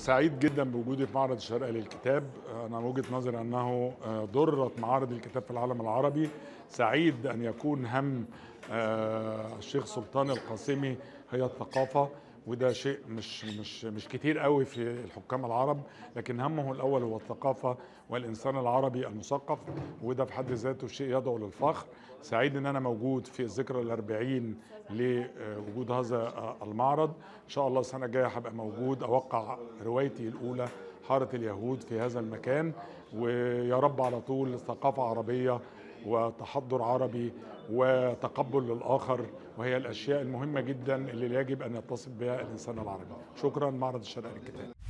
سعيد جدا بوجودي في معرض الشرق للكتاب انا وجهه نظري انه ضره معارض الكتاب في العالم العربي سعيد ان يكون هم الشيخ سلطان القاسمي هي الثقافه وده شيء مش مش مش كتير قوي في الحكام العرب لكن همه الاول هو الثقافه والانسان العربي المثقف وده في حد ذاته شيء يدعو للفخر سعيد ان انا موجود في الذكرى الأربعين لوجود هذا المعرض ان شاء الله السنه الجايه هبقى موجود اوقع روايتي الاولى حاره اليهود في هذا المكان ويا رب على طول ثقافه عربيه وتحضر عربي وتقبل للآخر وهي الأشياء المهمة جدا اللي يجب أن يتصف بها الإنسان العربي شكرا معرض الشرق للكتاب